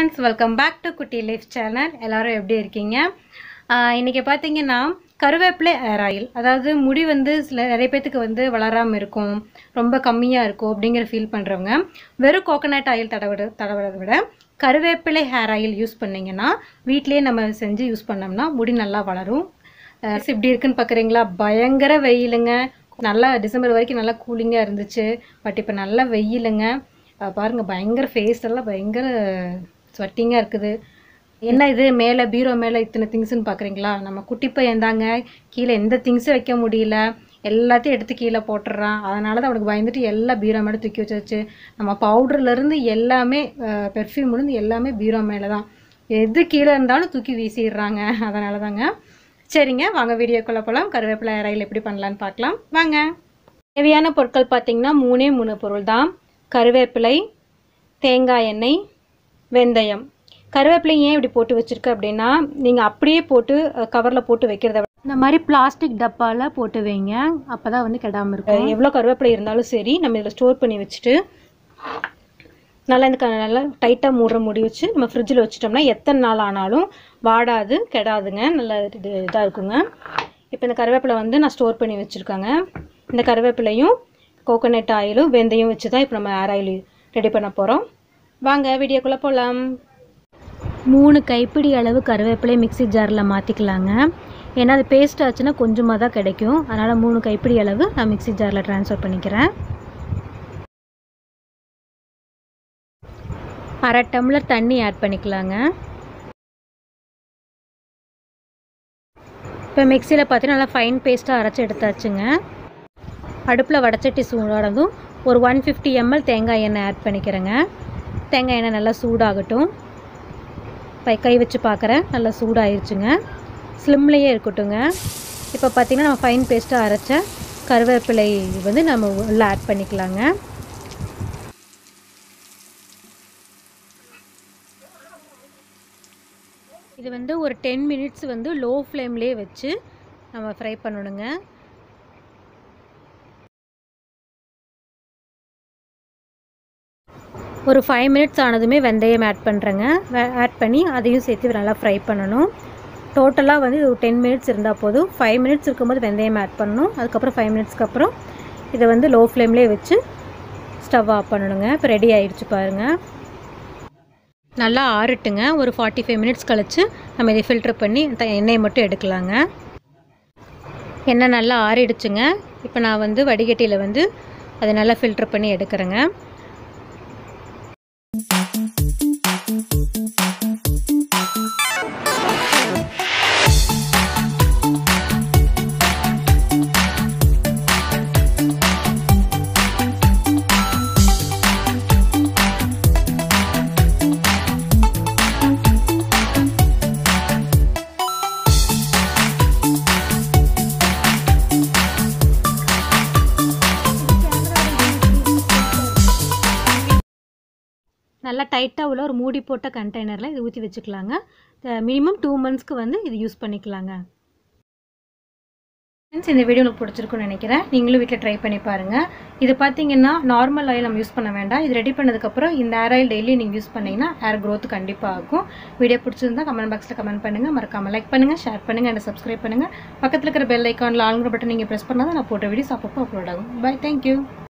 friends welcome back to Kutti life channel எல்லாரும் எப்படி இருக்கீங்க ஆஹ் இன்னைக்கு பார்த்தீங்கன்னா கருவேப்பிலை ஹேர் ஆயில் அதாவது முடி வந்து சில நிறைய பேத்துக்கு வந்து வளராமல் இருக்கும் ரொம்ப கம்மியாக இருக்கும் அப்படிங்கிற ஃபீல் பண்ணுறவங்க வெறும் கோகனட் ஆயில் தடவிட தடவுறதை விட கருவேப்பிலை ஹேர் ஆயில் யூஸ் பண்ணிங்கன்னா வீட்டிலேயே நம்ம செஞ்சு யூஸ் பண்ணோம்னா முடி நல்லா வளரும் அஹ் இப்படி இருக்குன்னு பார்க்குறீங்களா பயங்கர வெயிலுங்க நல்லா டிசம்பர் வரைக்கும் நல்லா கூலிங்காக இருந்துச்சு பட் இப்போ நல்லா வெயிலுங்க அஹ் பாருங்க பயங்கர ஃபேஸ் எல்லாம் பயங்கர ஸ்வெட்டிங்காக இருக்குது என்ன இது மேலே பீரோ மேலே இத்தனை திங்ஸ்னு பார்க்குறீங்களா நம்ம குட்டி பையன் தாங்க கீழே எந்த திங்ஸும் வைக்க முடியல எல்லாத்தையும் எடுத்து கீழே போட்டுடுறான் அதனால தான் அவனுக்கு பயந்துட்டு எல்லா பீரோ மேலே தூக்கி வச்சாச்சு நம்ம பவுடர்லேருந்து எல்லாமே பெர்ஃப்யூம்லேருந்து எல்லாமே பீரோ மேலே தான் எது கீழே இருந்தாலும் தூக்கி வீசிடுறாங்க அதனால தாங்க சரிங்க வாங்க வீடியோக்குள்ளே போகலாம் கருவேப்பிலை ரயில் எப்படி பண்ணலான்னு பார்க்கலாம் வாங்க தேவையான பொருட்கள் பார்த்தீங்கன்னா மூணே மூணு பொருள் தான் கருவேப்பிலை தேங்காய் எண்ணெய் வெந்தயம் கருவேப்பிலை ஏன் இப்படி போட்டு வச்சுருக்கு அப்படின்னா நீங்கள் அப்படியே போட்டு கவரில் போட்டு வைக்கிறத விட இந்த மாதிரி பிளாஸ்டிக் டப்பாவில் போட்டு வைங்க அப்போ தான் வந்து கெடாமல் இருக்கும் எவ்வளோ கருவேப்பிலை இருந்தாலும் சரி நம்ம இதில் ஸ்டோர் பண்ணி வச்சுட்டு நல்லா இந்த க- நல்லா டைட்டாக மூடுற முடி வச்சு நம்ம ஃப்ரிட்ஜில் வச்சிட்டோம்னா எத்தனை நாள் ஆனாலும் வாடாது கெடாதுங்க நல்ல இது இதாக இருக்குங்க இப்போ இந்த கருவேப்பிலை வந்து நான் ஸ்டோர் பண்ணி வச்சுருக்கேங்க இந்த கருவேப்பிலையும் கோகோனட் ஆயிலும் வெந்தயம் வச்சு தான் இப்போ நம்ம ஹேர் ஆயில் ரெடி பண்ண போகிறோம் வாங்க வீடியோக்குள்ளே போகலாம் மூணு கைப்பிடி அளவு கருவேப்பிலை மிக்ஸி ஜாரில் மாற்றிக்கலாங்க ஏன்னா அது பேஸ்ட் ஆச்சுன்னா கொஞ்சமாக தான் கிடைக்கும் அதனால் மூணு கைப்பிடி அளவு நான் மிக்ஸி ஜாரில் ட்ரான்ஸ்ஃபர் பண்ணிக்கிறேன் அரை டம்ளர் தண்ணி ஆட் பண்ணிக்கலாங்க இப்போ மிக்சியில் பார்த்தீங்கன்னா நல்லா ஃபைன் பேஸ்ட்டாக அரைச்சி எடுத்தாச்சுங்க அடுப்பில் வடச்சட்டி சூடானதும் ஒரு ஒன் ஃபிஃப்டி எம்எல் தேங்காய் எண்ணெய் ஆட் பண்ணிக்கிறேங்க தேங்காய் எண்ணெய் நல்லா சூடாகட்டும் இப்போ கை வச்சு பார்க்குறேன் நல்லா சூடாயிருச்சுங்க ஸ்லிம்லேயே இருக்கட்டுங்க இப்போ பார்த்தீங்கன்னா நம்ம ஃபைன் பேஸ்ட்டாக அரைச்ச கருவேப்பிலை வந்து நம்ம உள்ளே ஆட் பண்ணிக்கலாங்க இது வந்து ஒரு டென் மினிட்ஸ் வந்து லோ ஃப்ளேம்லேயே வச்சு நம்ம ஃப்ரை பண்ணணுங்க ஒரு ஃபைவ் மினிட்ஸ் ஆனதுமே வெந்தயம் ஆட் பண்ணுறேங்க ஆட் பண்ணி அதையும் சேர்த்து நல்லா ஃப்ரை பண்ணணும் டோட்டலாக வந்து இது ஒரு டென் மினிட்ஸ் இருந்தால் போதும் ஃபைவ் மினிட்ஸ் இருக்கும்போது வெந்தயம் ஆட் பண்ணணும் அதுக்கப்புறம் ஃபைவ் மினிட்ஸ்க்கு அப்புறம் இதை வந்து லோ ஃப்ளேம்லேயே வச்சு ஸ்டவ் ஆஃப் பண்ணணுங்க இப்போ ரெடி ஆயிடுச்சு பாருங்கள் நல்லா ஆறட்டுங்க ஒரு ஃபார்ட்டி ஃபைவ் மினிட்ஸ் கழித்து நம்ம இதை ஃபில்டர் பண்ணி த- எண்ணெயை மட்டும் எடுக்கலாங்க எண்ணெய் நல்லா ஆறிடுச்சுங்க இப்போ நான் வந்து வடிகட்டியில் வந்து அதை நல்லா ஃபில்டர் பண்ணி எடுக்கிறேங்க நல்லா டைட்டாக உள்ள ஒரு மூடி போட்ட கண்டெய்னரில் இது ஊற்றி வச்சுக்கலாங்க மினிமம் டூ மந்த்ஸ்க்கு வந்து இது யூஸ் பண்ணிக்கலாங்க ஃப்ரெண்ட்ஸ் இந்த வீடியோ உங்களுக்கு பிடிச்சிருக்குன்னு நினைக்கிறேன் நீங்களும் வீட்டில் ட்ரை பண்ணி பாருங்கள் இது பார்த்தீங்கன்னா நார்மல் ஆயில் நம்ம யூஸ் பண்ண வேண்டாம் இது ரெடி பண்ணதுக்கப்புறம் இந்த ஹேர் ஆயில் டெய்லி நீங்கள் யூஸ் பண்ணிங்கன்னா ஹேர் growth கண்டிப்பாக ஆகும் வீடியோ பிடிச்சிருந்தா கமெண்ட் பாக்ஸில் கமெண்ட் பண்ணுங்கள் மறக்காமல் லைக் பண்ணுங்கள் ஷேர் பண்ணுங்கள் அண்ட் சப்ஸ்கிரைப் பண்ணுங்கள் பக்கத்தில் இருக்கிற பெல் ஐக்கானில் ஆளுங்கிற பட்டன் நீங்கள் ப்ரெஸ் பண்ணால் தான் நான் போட்ட வீடியோஸ் அப்பப்போ அப்லோட் ஆகும் பை தேங்க்யூ